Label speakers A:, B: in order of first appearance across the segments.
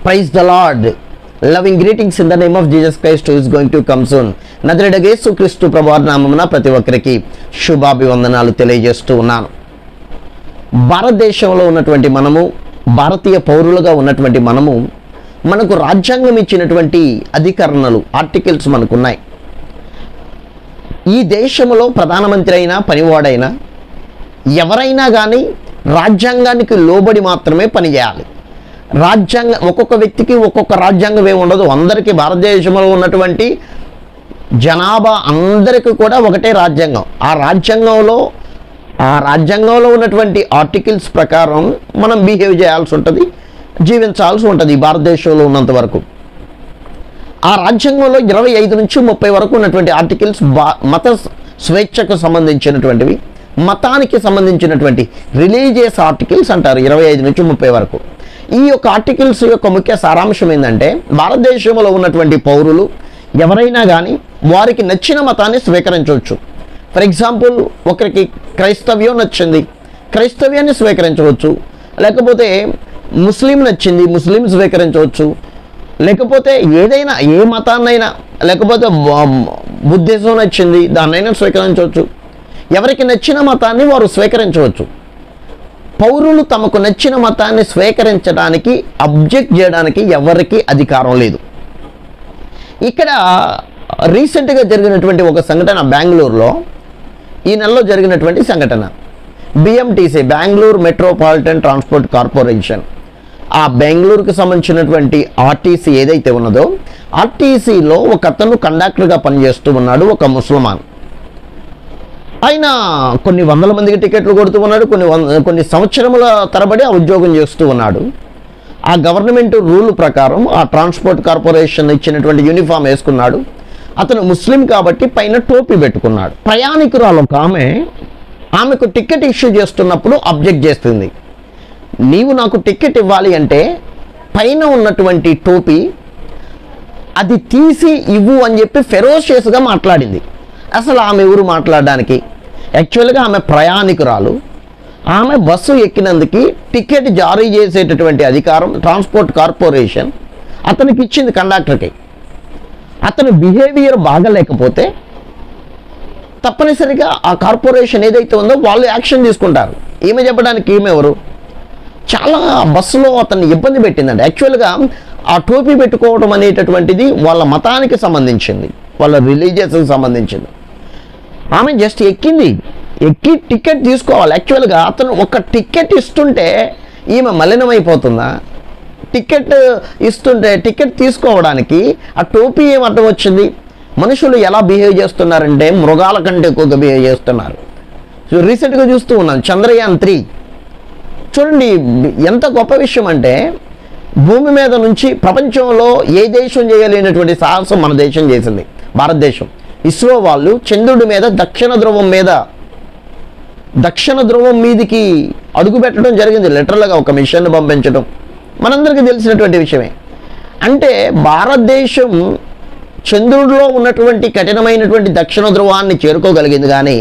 A: praise the lord loving greetings in the name of Jesus Christ is going to come soon నజరడగేసు క్రీస్తు ప్రభువారి నామమున ప్రతి ఒక్కరికి శుభాభివందనాలు తెలియజేస్తూ ఉన్నాను భారతదేశంలో ఉన్నటువంటి మనము భారతీయ పౌరులుగా ఉన్నటువంటి మనము మనకు రాజ్యాంగం ఇచ్చినటువంటి అధికరణలు ఆర్టికల్స్ మనకున్నాయి ఈ దేశంలో ప్రధానమంత్రి అయినా పనివాడైనా ఎవరైనా కానీ రాజ్యాంగానికి లోబడి మాత్రమే పనిచేయాలి రాజ్యాంగం ఒక్కొక్క వ్యక్తికి ఒక్కొక్క రాజ్యాంగం ఏమి ఉండదు అందరికీ భారతదేశంలో ఉన్నటువంటి జనాభా అందరికీ కూడా ఒకటే రాజ్యాంగం ఆ రాజ్యాంగంలో ఆ రాజ్యాంగంలో ఉన్నటువంటి ఆర్టికల్స్ ప్రకారం మనం బిహేవ్ చేయాల్సి ఉంటుంది జీవించాల్సి ఉంటుంది భారతదేశంలో ఉన్నంత వరకు ఆ రాజ్యాంగంలో ఇరవై ఐదు నుంచి ముప్పై వరకు ఉన్నటువంటి ఆర్టికల్స్ బా మత స్వేచ్ఛకు సంబంధించినటువంటివి మతానికి సంబంధించినటువంటి రిలీజియస్ ఆర్టికల్స్ అంటారు ఇరవై ఐదు నుంచి ముప్పై వరకు ఈ యొక్క ఆర్టికల్స్ యొక్క ముఖ్య సారాంశం ఏంటంటే భారతదేశంలో ఉన్నటువంటి పౌరులు ఎవరైనా కానీ వారికి నచ్చిన మతాన్ని స్వీకరించవచ్చు ఫర్ ఎగ్జాంపుల్ ఒకరికి క్రైస్తవ్యం నచ్చింది క్రైస్తవ్యాన్ని స్వీకరించవచ్చు లేకపోతే ముస్లిం నచ్చింది ముస్లిం స్వీకరించవచ్చు లేకపోతే ఏదైనా ఏ మతాన్నైనా లేకపోతే బ- బుద్ధిజం నచ్చింది దాన్నైనా స్వీకరించవచ్చు ఎవరికి నచ్చిన మతాన్ని వారు స్వీకరించవచ్చు పౌరులు తమకు నచ్చిన మతాన్ని స్వీకరించడానికి అబ్జెక్ట్ చేయడానికి ఎవరికి అధికారం లేదు ఇక్కడ రీసెంట్గా జరిగినటువంటి ఒక సంఘటన బెంగళూరులో ఈ నెలలో జరిగినటువంటి సంఘటన BMTC Bengaluru metropolitan transport corporation ఆ బెంగళూరుకు సంబంధించినటువంటి ఆర్టీసీ ఏదైతే ఉన్నదో ఆర్టీసీలో ఒక అతను కండక్టర్గా పనిచేస్తూ ఉన్నాడు ఒక ముసల్మాన్ ఆయన కొన్ని వందల మందికి టికెట్లు కొడుతూ ఉన్నాడు కొన్ని వంద కొన్ని సంవత్సరముల తరబడి ఆ ఉద్యోగం చేస్తూ ఉన్నాడు ఆ గవర్నమెంట్ రూల్ ప్రకారం ఆ ట్రాన్స్పోర్ట్ కార్పొరేషన్ ఇచ్చినటువంటి యూనిఫామ్ వేసుకున్నాడు అతను ముస్లిం కాబట్టి పైన టోపీ పెట్టుకున్నాడు ప్రయాణికురాలు ఒక ఆమె ఆమెకు టికెట్ ఇష్యూ చేస్తున్నప్పుడు అబ్జెక్ట్ చేస్తుంది నీవు నాకు టికెట్ ఇవ్వాలి అంటే పైన ఉన్నటువంటి టోపీ అది తీసి ఇవ్వు అని చెప్పి ఫెరోషియస్గా మాట్లాడింది అసలు ఆమె ఎవరు మాట్లాడడానికి యాక్చువల్గా ఆమె ప్రయాణికురాలు ఆమె బస్సు ఎక్కినందుకు టికెట్ జారీ చేసేటటువంటి అధికారం ట్రాన్స్పోర్ట్ కార్పొరేషన్ అతనికి ఇచ్చింది కండక్టర్కి అతని బిహేవియర్ బాగలేకపోతే తప్పనిసరిగా ఆ కార్పొరేషన్ ఏదైతే ఉందో వాళ్ళు యాక్షన్ తీసుకుంటారు ఈమె చెప్పడానికి ఈమె ఎవరు చాలా బస్సులో అతన్ని ఇబ్బంది పెట్టిందండి యాక్చువల్గా ఆ టోపీ పెట్టుకోవడం అనేటటువంటిది వాళ్ళ మతానికి సంబంధించింది వాళ్ళ రిలీజియస్కి సంబంధించింది ఆమె జస్ట్ ఎక్కింది ఎక్కి టికెట్ తీసుకోవాలి యాక్చువల్గా అతను ఒక టికెట్ ఇస్తుంటే ఈమె మలినమైపోతుందా టికెట్ ఇస్తుంటే టికెట్ తీసుకోవడానికి ఆ టోపీ ఏం అడ్డం వచ్చింది మనుషులు ఎలా బిహేవ్ చేస్తున్నారంటే మృగాల కంటే ఎక్కువగా బిహేవ్ చేస్తున్నారు సో రీసెంట్గా చూస్తూ ఉన్నాను చంద్రయాన్ త్రీ చూడండి ఎంత గొప్ప విషయం అంటే భూమి మీద నుంచి ప్రపంచంలో ఏ దేశం చేయలేనటువంటి సాహసం మన దేశం చేసింది భారతదేశం ఇస్రో వాళ్ళు చంద్రుడి మీద దక్షిణ ధ్రువం మీద దక్షిణ ధ్రువం మీదికి అడుగు పెట్టడం జరిగింది లిటరల్గా ఒక మిషన్ పంపించడం మనందరికీ తెలిసినటువంటి విషయమే అంటే భారతదేశం చంద్రుడిలో ఉన్నటువంటి కఠినమైనటువంటి దక్షిణ ధ్రువాన్ని చేరుకోగలిగింది కానీ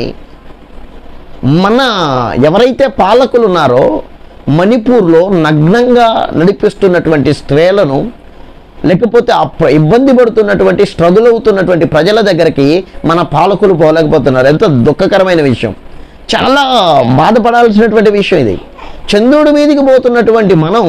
A: మన ఎవరైతే పాలకులు ఉన్నారో మణిపూర్లో నగ్నంగా నడిపిస్తున్నటువంటి స్త్రీలను లేకపోతే ఆ ప్ర- ఇబ్బంది పడుతున్నటువంటి స్ట్రగుల్ అవుతున్నటువంటి ప్రజల దగ్గరికి మన పాలకులు పోలేకపోతున్నారు ఎంత దుఃఖకరమైన విషయం చాలా బాధపడాల్సినటువంటి విషయం ఇది చంద్రుడి మీదికి పోతున్నటువంటి మనం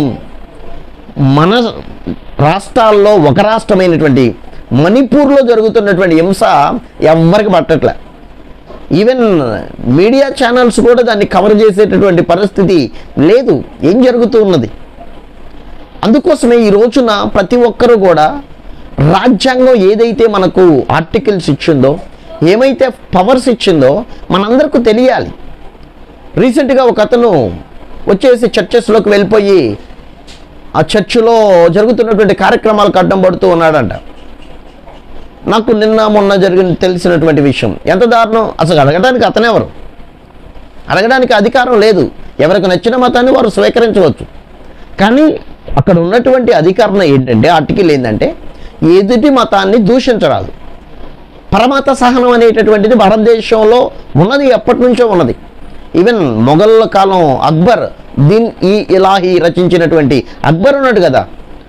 A: మన రాష్ట్రాల్లో ఒక రాష్ట్రమైనటువంటి మణిపూర్లో జరుగుతున్నటువంటి హింస ఎవ్వరికి పట్టట్లే ఈవెన్ మీడియా ఛానల్స్ కూడా దాన్ని కవర్ చేసేటటువంటి పరిస్థితి లేదు ఏం జరుగుతూ ఉన్నది అందుకోసమే ఈ రోజున ప్రతి ఒక్కరూ కూడా రాజ్యాంగం ఏదైతే మనకు ఆర్టికల్స్ ఇచ్చిందో ఏమైతే పవర్స్ ఇచ్చిందో మనందరికీ తెలియాలి రీసెంట్గా ఒక అతను వచ్చేసి చర్చెస్లోకి వెళ్ళిపోయి ఆ చర్చిలో జరుగుతున్నటువంటి కార్యక్రమాలకు అడ్డం పడుతూ ఉన్నాడంట నాకు నిన్న మొన్న జరిగిన తెలిసినటువంటి విషయం ఎంత దారుణం అసలు అడగడానికి అతనెవరు అడగడానికి అధికారం లేదు ఎవరికి నచ్చిన మతాన్ని వారు స్వీకరించవచ్చు కానీ అక్కడ ఉన్నటువంటి అధికారం ఏంటంటే ఆర్టికల్ ఏంటంటే ఎదుటి మతాన్ని దూషించరాదు పరమత సహనం అనేటటువంటిది భారతదేశంలో ఉన్నది ఎప్పటి నుంచో ఉన్నది ఈవెన్ మొఘళ్ళ కాలం అక్బర్ దీన్ ఈ ఇలాహి రచించినటువంటి అక్బర్ ఉన్నాడు కదా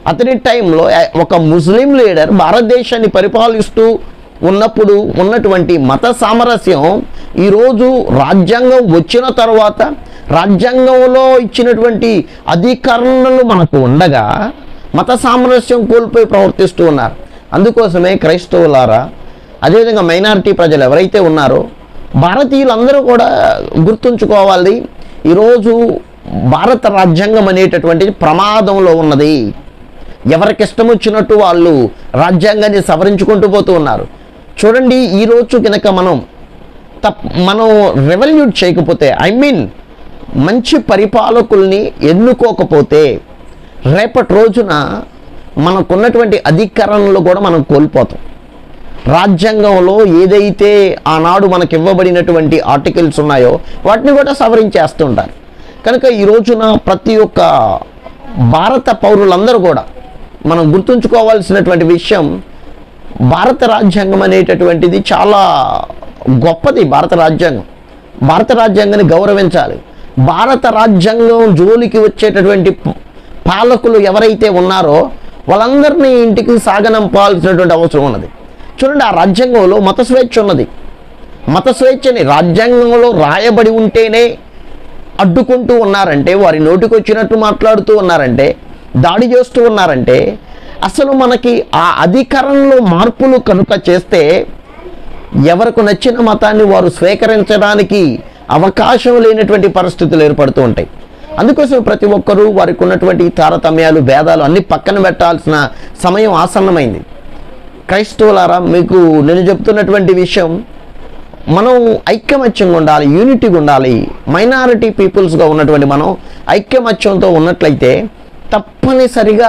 A: అతని టైంలో ఒక ముస్లిం లీడర్ భారతదేశాన్ని పరిపాలిస్తూ ఉన్నప్పుడు ఉన్నటువంటి మత సామరస్యం ఈరోజు రాజ్యాంగం వచ్చిన తర్వాత రాజ్యాంగంలో ఇచ్చినటువంటి అధికరణలు మనకు ఉండగా మత సామరస్యం కోల్పోయి ప్రవర్తిస్తూ ఉన్నారు అందుకోసమే క్రైస్తవులారా అదేవిధంగా మైనారిటీ ప్రజలు ఎవరైతే ఉన్నారో భారతీయులందరూ కూడా గుర్తుంచుకోవాలి ఈరోజు భారత రాజ్యాంగం అనేటటువంటిది ప్రమాదంలో ఉన్నది ఎవరికి ఇష్టం వచ్చినట్టు వాళ్ళు రాజ్యాంగాన్ని సవరించుకుంటూ పోతూ ఉన్నారు చూడండి ఈరోజు కనుక మనం తప్ మనం రెవల్యూట్ చేయకపోతే ఐ మీన్ మంచి పరిపాలకుల్ని ఎన్నుకోకపోతే రేపటి రోజున మనకున్నటువంటి అధికారంలో కూడా మనం కోల్పోతాం రాజ్యాంగంలో ఏదైతే ఆనాడు మనకి ఇవ్వబడినటువంటి ఆర్టికల్స్ ఉన్నాయో వాటిని కూడా సవరించేస్తుంటారు కనుక ఈ రోజున ప్రతి ఒక్క భారత పౌరులందరూ కూడా మనం గుర్తుంచుకోవాల్సినటువంటి విషయం భారత రాజ్యాంగం అనేటటువంటిది చాలా గొప్పది భారత రాజ్యాంగం భారత రాజ్యాంగాన్ని గౌరవించాలి భారత రాజ్యాంగం జోలికి వచ్చేటటువంటి ప- పాలకులు ఎవరైతే ఉన్నారో వాళ్ళందరినీ ఇంటికి సాగనంపాల్సినటువంటి అవసరం ఉన్నది చూడండి ఆ రాజ్యాంగంలో మత స్వేచ్ఛ ఉన్నది మత స్వేచ్ఛని రాజ్యాంగంలో రాయబడి ఉంటేనే అడ్డుకుంటూ ఉన్నారంటే వారి నోటికి వచ్చినట్టు మాట్లాడుతూ ఉన్నారంటే దాడి చేస్తూ ఉన్నారంటే అసలు మనకి ఆ అధికారంలో మార్పులు కనుక చేస్తే ఎవరికి నచ్చిన మతాన్ని వారు స్వీకరించడానికి అవకాశం లేనటువంటి పరిస్థితులు ఏర్పడుతూ ఉంటాయి అందుకోసం ప్రతి ఒక్కరూ వారికి ఉన్నటువంటి తారతమ్యాలు భేదాలు అన్ని పక్కన పెట్టాల్సిన సమయం ఆసన్నమైంది క్రైస్తవులారా మీకు నేను చెప్తున్నటువంటి విషయం మనం ఐక్యమత్యంగా ఉండాలి యూనిటీగా ఉండాలి మైనారిటీ పీపుల్స్గా ఉన్నటువంటి మనం ఐక్యమత్యంతో ఉన్నట్లయితే తప్పనిసరిగా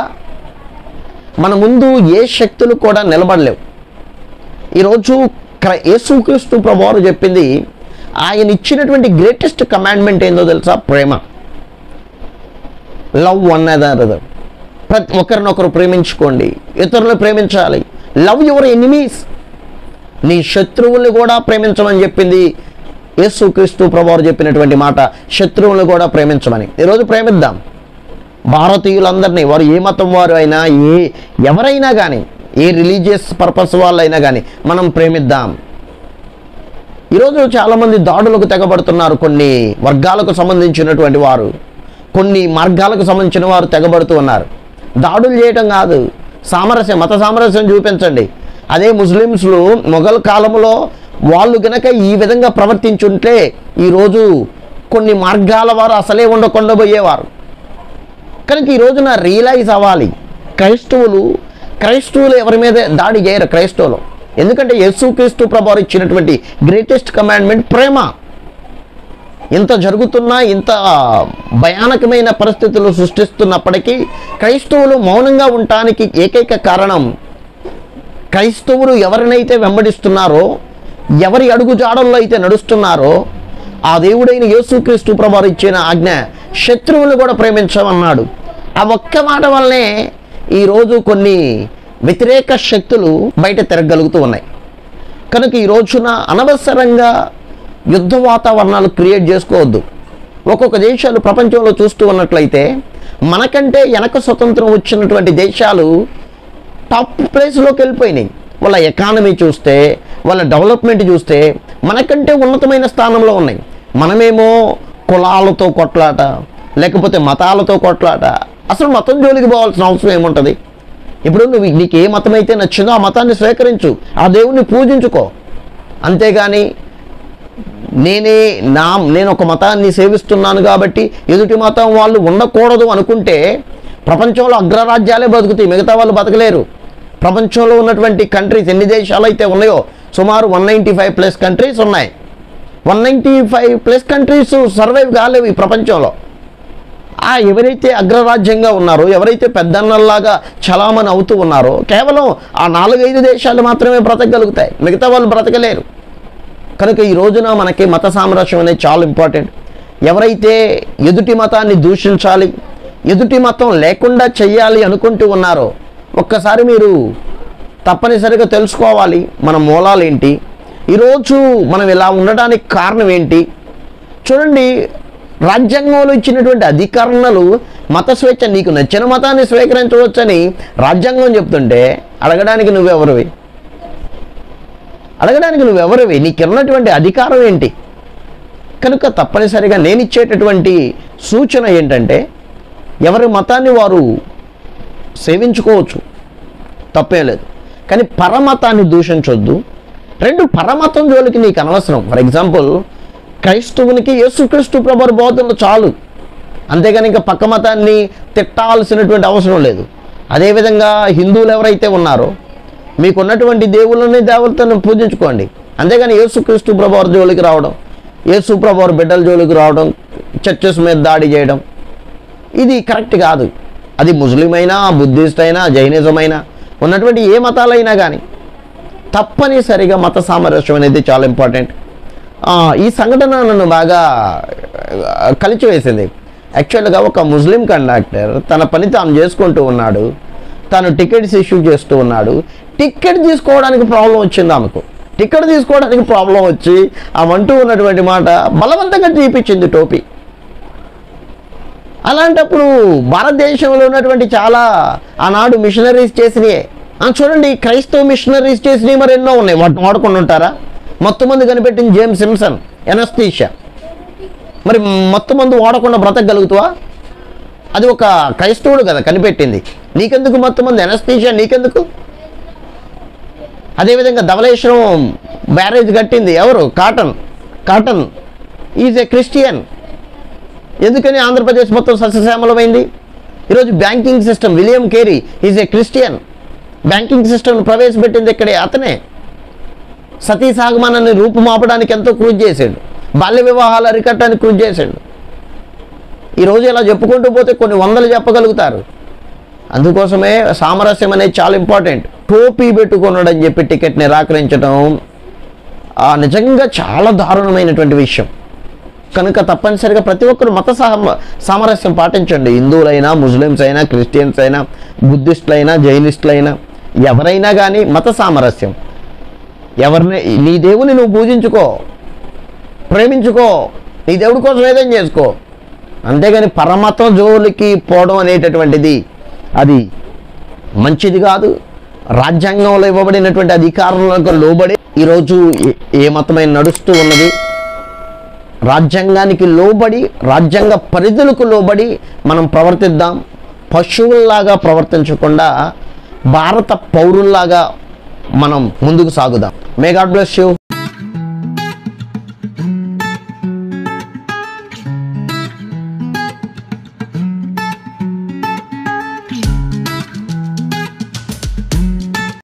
A: మన ముందు ఏ శక్తులు కూడా నిలబడలేవు ఈరోజు క్ర- యేసుక్రీస్తు ప్రభువారు చెప్పింది ఆయన ఇచ్చినటువంటి గ్రేటెస్ట్ కమాండ్మెంట్ ఏందో తెలుసా ప్రేమ లవ్ వన్ అదర్ ప్రతి ఒకరినొకరు ప్రేమించుకోండి ఇతరులను ప్రేమించాలి లవ్ యువర్ ఎనిమీస్ నీ శత్రువుల్ని కూడా ప్రేమించమని చెప్పింది యేసుక్రీస్తు ప్రభువారు చెప్పినటువంటి మాట శత్రువులను కూడా ప్రేమించమని ఈరోజు ప్రేమిద్దాం భారతీయులందరినీ వారు ఏ మతం వారు అయినా ఏ ఎవరైనా కానీ ఏ రిలీజియస్ పర్పస్ వాళ్ళైనా కానీ మనం ప్రేమిద్దాం ఈరోజు చాలామంది దాడులకు తెగబడుతున్నారు కొన్ని వర్గాలకు సంబంధించినటువంటి వారు కొన్ని మార్గాలకు సంబంధించిన వారు తెగబడుతూ ఉన్నారు దాడులు చేయటం కాదు సామరస్యం మత సామరస్యం చూపించండి అదే ముస్లిమ్స్లు మొఘల్ కాలంలో వాళ్ళు గనక ఈ విధంగా ప్రవర్తించుంటే ఈరోజు కొన్ని మార్గాల వారు అసలే ఉండకుండా పోయేవారు కనుక ఈ రోజున రియలైజ్ అవ్వాలి క్రైస్తవులు క్రైస్తవులు ఎవరి మీద దాడి చేయరు క్రైస్తవులు ఎందుకంటే యేసుక్రీస్తు ప్రభావం ఇచ్చినటువంటి గ్రేటెస్ట్ కమాండ్మెంట్ ప్రేమ ఇంత జరుగుతున్నా ఇంత భయానకమైన పరిస్థితులు సృష్టిస్తున్నప్పటికీ క్రైస్తవులు మౌనంగా ఉండటానికి ఏకైక కారణం క్రైస్తవులు ఎవరినైతే వెంబడిస్తున్నారో ఎవరి అడుగు జాడల్లో అయితే నడుస్తున్నారో ఆ దేవుడైన యేసుక్రీస్తు ప్రభావం ఇచ్చిన ఆజ్ఞ శత్రువులు కూడా ప్రేమించమన్నాడు ఆ ఒక్క మాట వల్లనే ఈరోజు కొన్ని వ్యతిరేక శక్తులు బయట తిరగలుగుతూ ఉన్నాయి కనుక ఈ రోజున అనవసరంగా యుద్ధ వాతావరణాలు క్రియేట్ చేసుకోవద్దు ఒక్కొక్క దేశాలు ప్రపంచంలో చూస్తూ ఉన్నట్లయితే మనకంటే వెనక స్వతంత్రం వచ్చినటువంటి దేశాలు టాప్ ప్లేస్లోకి వెళ్ళిపోయినాయి వాళ్ళ ఎకానమీ చూస్తే వాళ్ళ డెవలప్మెంట్ చూస్తే మనకంటే ఉన్నతమైన స్థానంలో ఉన్నాయి మనమేమో కులాలతో కొట్లాట లేకపోతే మతాలతో కొట్లాట అసలు మతం జోలికి పోవాల్సిన అవసరం ఏముంటుంది ఇప్పుడు నువ్వు నీకు ఏ మతం అయితే నచ్చిందో ఆ మతాన్ని స్వీకరించు ఆ దేవుణ్ణి పూజించుకో అంతేగాని నేనే నా నేను ఒక మతాన్ని సేవిస్తున్నాను కాబట్టి ఎదుటి మతం వాళ్ళు ఉండకూడదు అనుకుంటే ప్రపంచంలో అగ్రరాజ్యాలే బతుకుతాయి మిగతా వాళ్ళు బతకలేరు ప్రపంచంలో ఉన్నటువంటి కంట్రీస్ ఎన్ని దేశాలు అయితే ఉన్నాయో సుమారు one ninety five plus countries ఉన్నాయి one ninety five plus countries survive కాలేవు ఈ ప్రపంచంలో ఆ ఎవరైతే అగ్రరాజ్యంగా ఉన్నారో ఎవరైతే పెద్దన్నల్లాగా చలామణి అవుతూ ఉన్నారో కేవలం ఆ నాలుగైదు దేశాలు మాత్రమే బ్రతకగలుగుతాయి మిగతా వాళ్ళు బ్రతకలేరు కనుక ఈ రోజున మనకి మత సామరస్యం అనేది చాలా ఇంపార్టెంట్ ఎవరైతే ఎదుటి మతాన్ని దూషించాలి ఎదుటి మతం లేకుండా చెయ్యాలి అనుకుంటూ ఉన్నారో ఒక్కసారి మీరు తప్పనిసరిగా తెలుసుకోవాలి మన మూలాలు ఏంటి ఈరోజు మనం ఇలా ఉండడానికి కారణం ఏంటి చూడండి రాజ్యాంగంలో ఇచ్చినటువంటి అధికరణలు మత స్వేచ్ఛ నీకు నచ్చిన మతాన్ని స్వీకరించవచ్చని రాజ్యాంగం చెప్తుంటే అడగడానికి నువ్వెవరివి అడగడానికి నువ్వెవరివి నీకున్నటువంటి అధికారం ఏంటి కనుక తప్పనిసరిగా నేను ఇచ్చేటటువంటి సూచన ఏంటంటే ఎవరి మతాన్ని వారు సేవించుకోవచ్చు తప్పేం లేదు కానీ పరమతాన్ని దూషించొద్దు రెండు పరమతం జోలికి నీకు అనవసరం ఫర్ ఎగ్జాంపుల్ క్రైస్తవునికి యేసుక్రీస్తు ప్రభు బోధనలు చాలు అంతేగాని ఇంకా పక్క మతాన్ని తిట్టాల్సినటువంటి అవసరం లేదు అదేవిధంగా హిందువులు ఎవరైతే ఉన్నారో మీకున్నటువంటి దేవుళ్ళని దేవతలను పూజించుకోండి అంతేగాని యేసుక్రీస్తు ప్రభు జోలికి రావడం యేసు ప్రభు బిడ్డల జోలికి రావడం చర్చెస్ మీద దాడి చేయడం ఇది కరెక్ట్ కాదు అది ముస్లిం అయినా బుద్ధిస్ట్ అయినా జైనిజం అయినా ఉన్నటువంటి ఏ మతాలైనా కానీ తప్పనిసరిగా మత సామరస్యం అనేది చాలా ఇంపార్టెంట్ ఆ, ఈ సంఘటన నన్ను బాగా ఆ, కలిచివేసింది యాక్చువల్గా ఒక ముస్లిం కండక్టర్ తన పని తాను చేసుకుంటూ ఉన్నాడు తను టికెట్స్ ఇష్యూ చేస్తూ ఉన్నాడు టికెట్ తీసుకోవడానికి ప్రాబ్లం వచ్చింది ఆమెకు టికెట్ తీసుకోవడానికి ప్రాబ్లం వచ్చి ఆమె అంటూ ఉన్నటువంటి మాట బలవంతంగా తీపిచ్చింది టోపీ అలాంటప్పుడు భారతదేశంలో ఉన్నటువంటి చాలా ఆనాడు మిషనరీస్ చేసినయే ఆ, చూడండి క్రైస్తవ మిషనరీస్ చేసినవి మరి ఎన్నో ఉన్నాయి వాటిని వాడుకొని ఉంటారా మొత్తం మంది కనిపెట్టింది జేమ్స్ సిమ్సన్ ఎనస్తీషా మరి మొత్తం మంది వాడకుండా బ్రతకగలుగుతావా అది ఒక క్రైస్తవుడు కదా కనిపెట్టింది నీకెందుకు మొత్తం మంది ఎనస్తీషా నీకెందుకు అదేవిధంగా ధవళేశ్వరం బ్యారేజ్ కట్టింది ఎవరు Cotton Cotton is a Christian ఎందుకని ఆంధ్రప్రదేశ్ మొత్తం సస్యశ్యామలమైంది ఈరోజు banking system William Carey is a Christian banking system ప్రవేశపెట్టింది ఇక్కడే అతనే సతీ సాగమనాన్ని రూపుమాపడానికి ఎంతో కృషి చేశాడు బాల్య వివాహాలు అరికట్టడానికి కృషి చేశాడు ఈరోజు ఇలా చెప్పుకుంటూ పోతే కొన్ని వందలు చెప్పగలుగుతారు అందుకోసమే సామరస్యం అనేది చాలా ఇంపార్టెంట్ టోపీ పెట్టుకున్నాడు అని చెప్పి టికెట్ నిరాకరించడం ఆ, నిజంగా చాలా దారుణమైనటువంటి విషయం కనుక తప్పనిసరిగా ప్రతి ఒక్కరు మత సామ సామరస్యం పాటించండి హిందువులైనా ముస్లిమ్స్ అయినా క్రిస్టియన్స్ అయినా బుద్ధిస్టులైనా జైనిస్టులైనా ఎవరైనా కానీ మత సామరస్యం ఎవరిని నీ దేవుని నువ్వు పూజించుకో ప్రేమించుకో నీ దేవుడి కోసం ఏదైనా చేసుకో అంతేగాని పరమతం జోలికి పోవడం అనేటటువంటిది అది మంచిది కాదు రాజ్యాంగంలో ఇవ్వబడినటువంటి అధికారులకు లోబడి ఈరోజు ఏ- ఏ మతమైన నడుస్తూ ఉన్నది రాజ్యాంగానికి లోబడి రాజ్యాంగ పరిధులకు లోబడి మనం ప్రవర్తిద్దాం పశువుల్లాగా ప్రవర్తించకుండా భారత పౌరుల్లాగా మనం ముందుకు సాగుదాం మే గాడ్ బ్లెస్ యూ